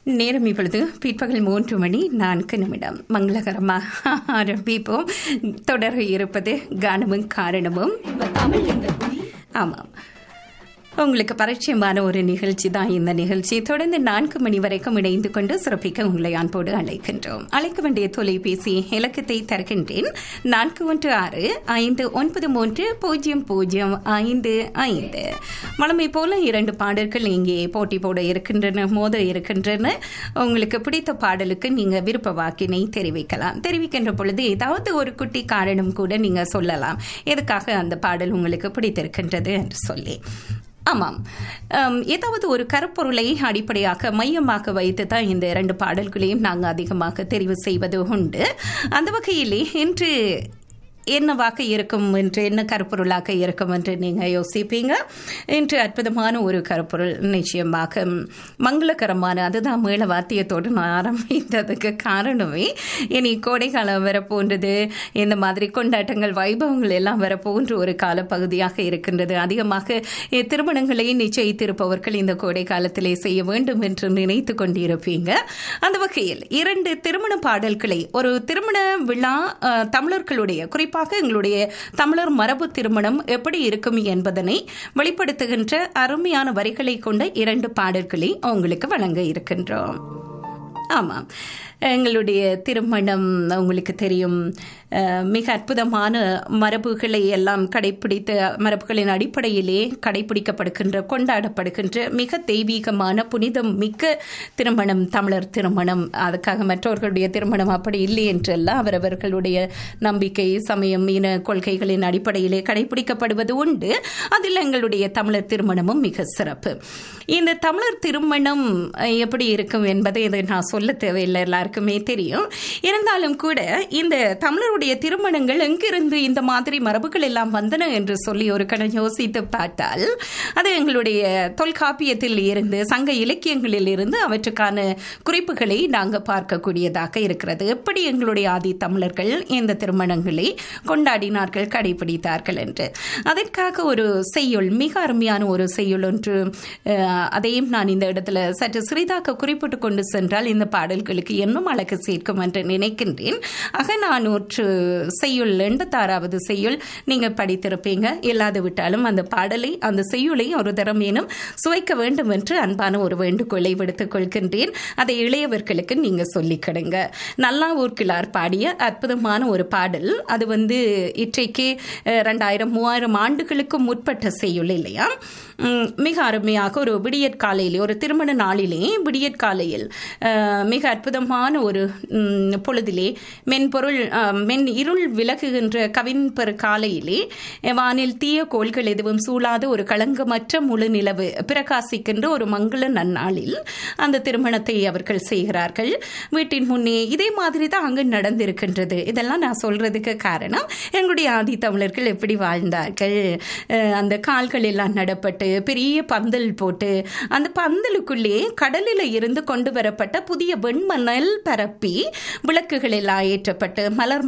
நேரம் இப்பொழுது பிற்பகல் மூன்று மணி நான்கு நிமிடம் மங்களகரமாக ஆரம்பிப்போம் தொடர இருப்பது கானமும் காரணமும் ஆமாம் உங்களுக்கு பரிச்சயமான ஒரு நிகழ்ச்சி தான் இந்த நிகழ்ச்சி தொடர்ந்து நான்கு மணி வரைக்கும் இணைந்து கொண்டு சிறப்பிக்க உங்களை அன்போடு அழைக்கின்றோம் அழைக்க வேண்டிய தொலைபேசி இலக்கத்தை தருகின்றேன் நான்கு ஒன்று ஆறு ஐந்து ஒன்பது மூன்று பூஜ்ஜியம் பூஜ்ஜியம் ஐந்து ஐந்து மலமை போல இரண்டு பாடல்கள் இங்கே போட்டி போட இருக்கின்றன மோத இருக்கின்றன உங்களுக்கு பிடித்த பாடலுக்கு நீங்க விருப்ப வாக்கினை தெரிவிக்கலாம் தெரிவிக்கின்ற பொழுது ஏதாவது ஒரு குட்டி காரணம் கூட நீங்க சொல்லலாம் எதுக்காக அந்த பாடல் உங்களுக்கு பிடித்திருக்கின்றது என்று சொல்லி ஆமாம் ஏதாவது ஒரு கருப்பொருளை அடிப்படையாக மையமாக வைத்து தான் இந்த இரண்டு பாடல்களையும் நாங்கள் அதிகமாக தெரிவு செய்வது உண்டு அந்த வகையிலே இன்று என்னவாக இருக்கும் என்று என்ன கருப்பொருளாக இருக்கும் என்று நீங்கள் யோசிப்பீங்க இன்று அற்புதமான ஒரு கருப்பொருள் நிச்சயமாக மங்களகரமான அதுதான் மேல வாத்தியத்தோடு நான் ஆரம்பித்ததுக்கு காரணமே இனி கோடைக்காலம் வரப்போன்றது இந்த மாதிரி கொண்டாட்டங்கள் வைபவங்கள் எல்லாம் வரப்போன்ற ஒரு காலப்பகுதியாக இருக்கின்றது அதிகமாக திருமணங்களை நிச்சயித்திருப்பவர்கள் இந்த கோடை காலத்திலே செய்ய வேண்டும் என்று நினைத்து கொண்டிருப்பீங்க அந்த வகையில் இரண்டு திருமண பாடல்களை ஒரு திருமண விழா தமிழர்களுடைய குறிப்பாக குறிப்பாக எங்களுடைய தமிழர் மரபு திருமணம் எப்படி இருக்கும் என்பதனை வெளிப்படுத்துகின்ற அருமையான வரிகளை கொண்ட இரண்டு பாடல்களை உங்களுக்கு வழங்க இருக்கின்றோம் ஆமாம் எங்களுடைய திருமணம் உங்களுக்கு தெரியும் மிக அற்புதமான மரபுகளை எல்லாம் கடைபிடித்த மரபுகளின் அடிப்படையிலே கடைபிடிக்கப்படுகின்ற கொண்டாடப்படுகின்ற மிக தெய்வீகமான புனிதம் மிக்க திருமணம் தமிழர் திருமணம் அதுக்காக மற்றவர்களுடைய திருமணம் அப்படி இல்லை என்றல்ல அவரவர்களுடைய நம்பிக்கை சமயம் இன கொள்கைகளின் அடிப்படையிலே கடைபிடிக்கப்படுவது உண்டு அதில் எங்களுடைய தமிழர் திருமணமும் மிக சிறப்பு இந்த தமிழர் திருமணம் எப்படி இருக்கும் என்பதை இதை நான் சொல்ல தேவையில்லை எல்லாருக்குமே தெரியும் இருந்தாலும் கூட இந்த தமிழருடைய திருமணங்கள் எங்கிருந்து இந்த மாதிரி மரபுகள் எல்லாம் வந்தன என்று சொல்லி ஒரு கணம் யோசித்து பார்த்தால் அது எங்களுடைய தொல்காப்பியத்தில் இருந்து சங்க இலக்கியங்களில் இருந்து அவற்றுக்கான குறிப்புகளை நாங்கள் பார்க்கக்கூடியதாக இருக்கிறது எப்படி எங்களுடைய ஆதி தமிழர்கள் இந்த திருமணங்களை கொண்டாடினார்கள் கடைபிடித்தார்கள் என்று அதற்காக ஒரு செய்யுள் மிக அருமையான ஒரு செய்யுள் ஒன்று அதையும் நான் இந்த இடத்துல சற்று சிறிதாக குறிப்பிட்டு கொண்டு சென்றால் இந்த பாடல்களுக்கு இன்னும் அழகு சேர்க்கும் என்று நினைக்கின்றேன் அகநானூற்று செய்யுள் எண்பத்தாறாவது செய்யுள் நீங்க படித்திருப்பீங்க இல்லாது விட்டாலும் அந்த பாடலை அந்த செய்யுளை ஒரு தரம் ஏனும் சுவைக்க வேண்டும் என்று அன்பான ஒரு வேண்டுகோளை விடுத்துக் கொள்கின்றேன் அதை இளையவர்களுக்கு நீங்க சொல்லிக் கிடுங்க நல்லா ஊர்கிழார் பாடிய அற்புதமான ஒரு பாடல் அது வந்து இன்றைக்கு ரெண்டாயிரம் மூவாயிரம் ஆண்டுகளுக்கு முற்பட்ட செய்யுள் இல்லையா மிக அருமையாக ஒரு விடியற்காலையிலே ஒரு திருமண நாளிலே விடியற்காலையில் மிக அற்புதமான ஒரு பொழுதிலே மென்பொருள் மென் இருள் விலகுகின்ற கவின்பெரு காலையிலே வானில் தீய கோள்கள் எதுவும் சூழாத ஒரு களங்கமற்ற முழு நிலவு பிரகாசிக்கின்ற ஒரு மங்கள நன்னாளில் அந்த திருமணத்தை அவர்கள் செய்கிறார்கள் வீட்டின் முன்னே இதே மாதிரி தான் அங்கு நடந்திருக்கின்றது இதெல்லாம் நான் சொல்றதுக்கு காரணம் எங்களுடைய ஆதி தமிழர்கள் எப்படி வாழ்ந்தார்கள் அந்த கால்கள் எல்லாம் நடப்பட்டு பெரிய பந்தல் போட்டு அந்த பந்தலுக்குள்ளே கடலில் இருந்து கொண்டு வரப்பட்ட புதிய வெண்மணல் பரப்பி விளக்குகள் எல்லாம் ஏற்றப்பட்டு மலர்